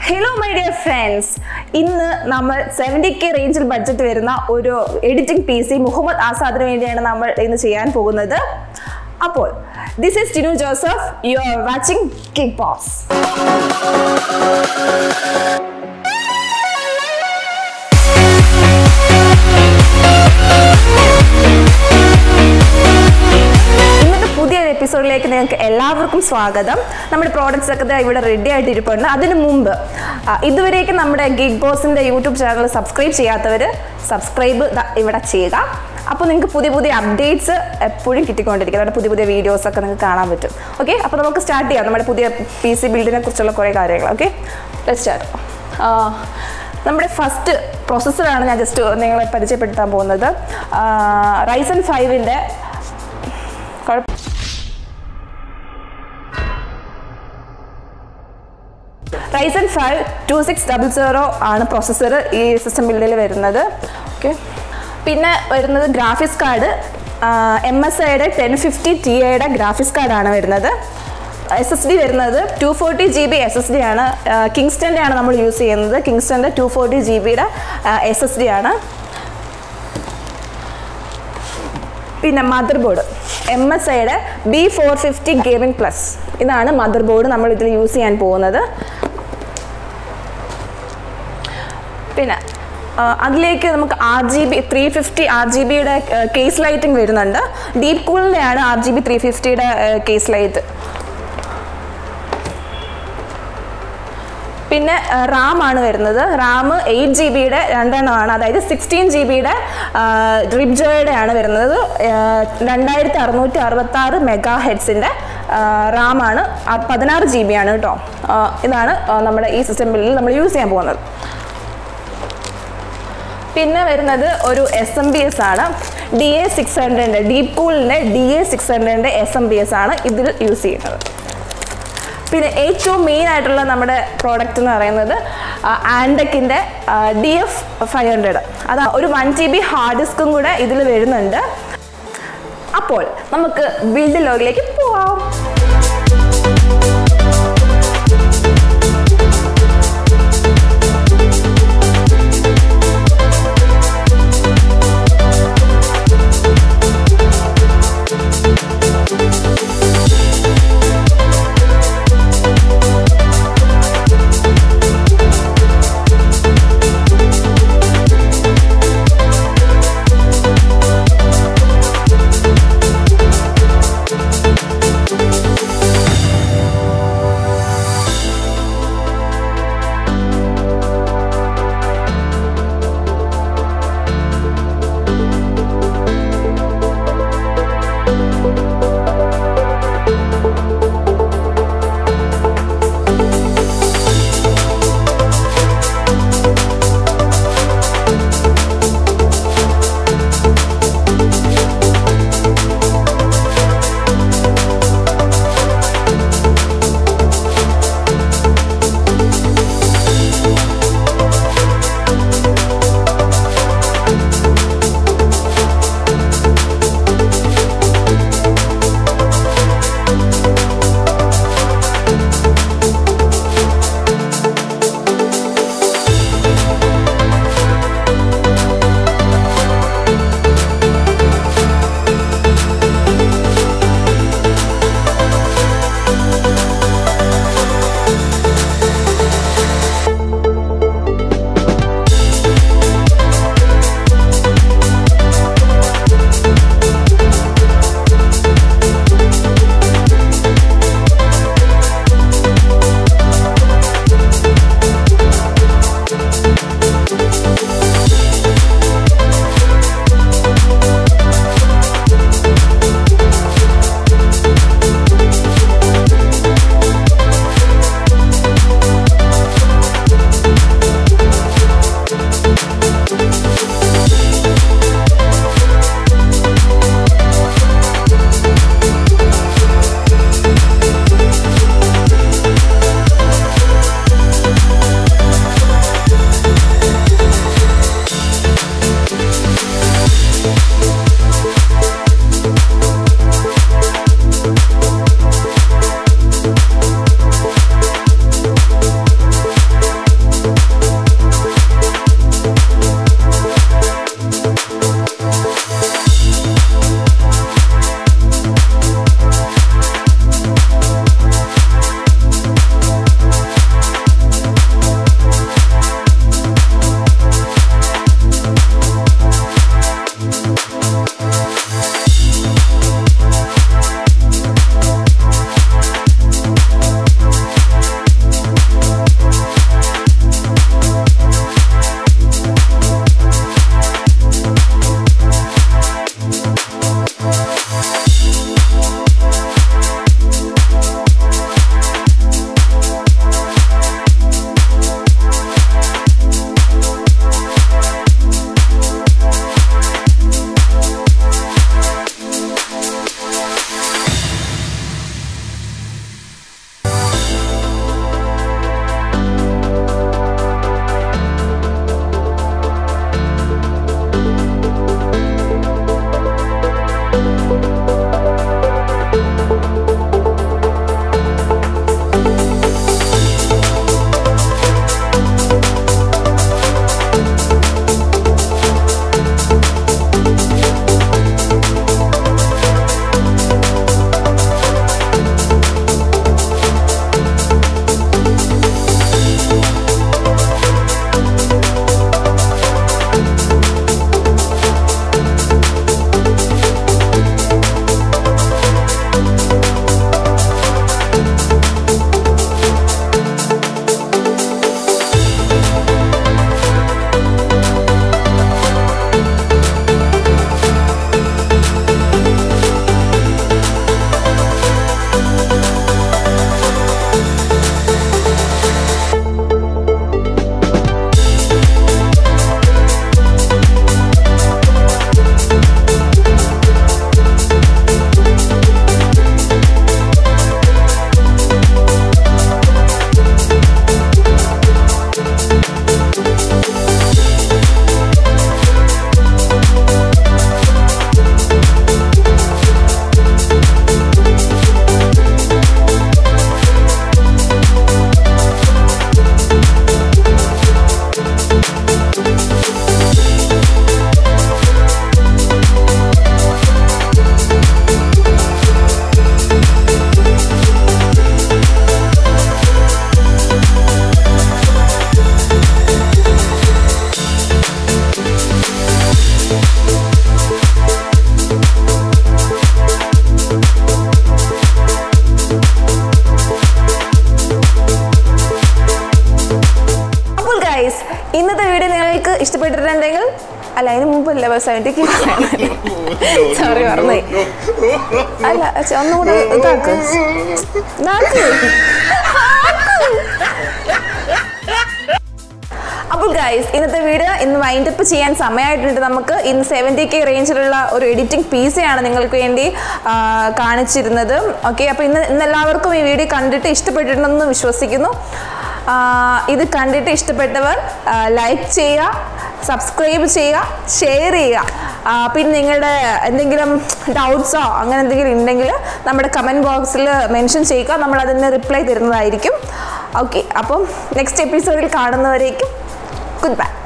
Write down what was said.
Hello my dear friends ഇന്ന് നമ്മൾ seventy K റേഞ്ചിൽ ബഡ്ജറ്റ് വരുന്ന ഒരു എഡിറ്റിംഗ് പി സി മുഹമ്മദ് ആസാദിന് വേണ്ടിയാണ് നമ്മൾ ഇന്ന് ചെയ്യാൻ പോകുന്നത് അപ്പോൾ this is Tinu Joseph you are watching kick boss ഇന്നത്തെ പുതിയൊരു എപ്പിസോഡിലേക്ക് നിങ്ങൾക്ക് എല്ലാവർക്കും സ്വാഗതം നമ്മുടെ പ്രോഡക്റ്റ്സ് ഒക്കെ ദേ ഇവിടെ റെഡി ആയിട്ട് ഇരിപ്പുണ്ട് അതിനു മുമ്പ് ആ, ഇതുവരേക്കും നമ്മുടെ ഗിഗ് ബോസിൻ്റെ യൂട്യൂബ് ചാനൽ സബ്സ്ക്രൈബ് ചെയ്യാത്തവർ സബ്സ്ക്രൈബ് ഇവിടെ ചെയ്യുക അപ്പോൾ നിങ്ങൾക്ക് പുതിയ പുതിയ അപ്ഡേറ്റ്സ് എപ്പോഴും കിട്ടിക്കൊണ്ടിരിക്കും നമ്മുടെ പുതിയ പുതിയ വീഡിയോസ് ഒക്കെ നിങ്ങൾക്ക് കാണാൻ പറ്റും ഓക്കെ അപ്പോൾ നമുക്ക് സ്റ്റാർട്ട് ചെയ്യാം നമ്മുടെ പുതിയ പി സി ബിൽഡിനെ കുറിച്ചുള്ള കുറേ കാര്യങ്ങൾ ഓക്കെ സ്റ്റാർട്ട് നമ്മുടെ ഫസ്റ്റ് പ്രോസസ്സറാണ് ഞാൻ ജസ്റ്റ് നിങ്ങളെ പരിചയപ്പെടുത്താൻ പോകുന്നത് റൈസൺ ഫൈവിൻ്റെ കുഴപ്പം Ryzen five two six double zero ആണ് പ്രോസസ്സർ ഈ സിസ്റ്റം ബിൽഡിൽ വരുന്നത് ഓക്കെ പിന്നെ വരുന്നത് ഗ്രാഫിക്സ് കാർഡ് എം എസ് ഐയുടെ ടെൻ ഫിഫ്റ്റി ടി ഐയുടെ ഗ്രാഫിക്സ് കാർഡാണ് വരുന്നത് എസ് എസ് ഡി വരുന്നത് two forty G B S S D ആണ് കിങ്സ്റ്റൻ്റെ ആണ് നമ്മൾ യൂസ് ചെയ്യുന്നത് കിങ്സ്റ്റൻ്റെ ടു ഫോർട്ടി ജി ബിയുടെ എസ് എസ് ഡി ആണ് പിന്നെ മദർ ബോർഡ് എം എസ് ഐയുടെ B four fifty gaming plus ഇതാണ് മദർ ബോർഡ് നമ്മൾ ഇതിൽ യൂസ് ചെയ്യാൻ പോകുന്നത് പിന്നെ ആ, അതിലേക്ക് നമുക്ക് R G B three fifty R G ബിയുടെ കേസ് ലൈറ്റിംഗ് വരുന്നുണ്ട് ഡീപ് കൂളിൻ്റെയാണ് ആർ ജി ബി ത്രീ ഫിഫ്റ്റിയുടെ കേസ് ലൈറ്റ് പിന്നെ റാം ആണ് വരുന്നത് റാം എയ്റ്റ് ജി ബിയുടെ രണ്ടെണ്ണമാണ് അതായത് സിക്സ്റ്റീൻ ജി ബിയുടെ റിബ്ജോയുടെ ആണ് വരുന്നത് രണ്ടായിരത്തി അറുന്നൂറ്റി അറുപത്തി ആറ് മെഗാ ഹെഡ്സിൻ്റെ റാമാണ് പതിനാറ് ജി ബി ആണ് കേട്ടോ ആ, ഇതാണ് ആ, നമ്മുടെ ഈ സിസ്റ്റം ബില്ലിൽ നമ്മൾ യൂസ് ചെയ്യാൻ പോകുന്നത് പിന്നെ വരുന്നത് ഒരു എസ് എം ബി എസ് ആണ് ഡി എ സിക്സ് ഹൺഡ്രഡിൻ്റെ ഡീപ് കൂളിൻ്റെ ഡി എ സിക്സ് ഹൺഡ്രഡിൻ്റെ എസ് എം ബി എസ് ആണ് ഇതിൽ യൂസ് ചെയ്യുന്നത് പിന്നെ ഏറ്റവും മെയിൻ ആയിട്ടുള്ള നമ്മുടെ പ്രോഡക്റ്റ് എന്ന് പറയുന്നത് ആൻഡക്കിൻ്റെ ഡി എഫ് ഫൈവ് ഹൺഡ്രഡ് അത് ഒരു വൺ ജി ബി ഹാർഡ് ഡിസ്കും കൂടെ ഇതിൽ വരുന്നുണ്ട് അപ്പോൾ നമുക്ക് ബിൽഡ് ലോഗിലേക്ക് പോവാം ഇന്നത്തെ വീഡിയോ നിങ്ങൾക്ക് ഇഷ്ടപ്പെട്ടിട്ടുണ്ടെങ്കിൽ അല്ല അതിന് മുമ്പല്ല സെവൻറ്റിക്ക് സോറി മറന്നുപോയി അല്ല ചെ- ഒന്നും കൂടെ ഇതാക്ക് ഇതാക്ക്. അപ്പോൾ ഗൈസ് ഇന്നത്തെ വീഡിയോ ഇന്ന് വൈൻഡ് അപ്പ് ചെയ്യാൻ സമയമായിട്ടുണ്ട് നമുക്ക് ഇന്ന് സെവൻറ്റി കെ റേഞ്ചിലുള്ള ഒരു എഡിറ്റിംഗ് പീസയാണ് നിങ്ങൾക്ക് വേണ്ടി ആ, കാണിച്ചിരുന്നത് ഓക്കെ അപ്പോൾ ഇന്ന് ഇന്ന് എല്ലാവർക്കും ഈ വീഡിയോ കണ്ടിട്ട് ഇഷ്ടപ്പെട്ടിട്ടുണ്ടെന്ന് വിശ്വസിക്കുന്നു ആ, ഇത് കണ്ടിട്ട് ഇഷ്ടപ്പെട്ടവർ ലൈക്ക് ചെയ്യുക സബ്സ്ക്രൈബ് ചെയ്യുക ഷെയർ ചെയ്യുക ആ, പിന്നെ നിങ്ങളുടെ എന്തെങ്കിലും ഡൗട്ട്സോ അങ്ങനെ എന്തെങ്കിലും ഉണ്ടെങ്കിൽ നമ്മുടെ കമൻറ്റ് ബോക്സിൽ മെൻഷൻ ചെയ്യുക നമ്മൾ അതിന് റിപ്ലൈ തരുന്നതായിരിക്കും ഓക്കെ അപ്പം നെക്സ്റ്റ് എപ്പിസോഡിൽ കാണുന്നവരേക്കും ഗുഡ് ബൈ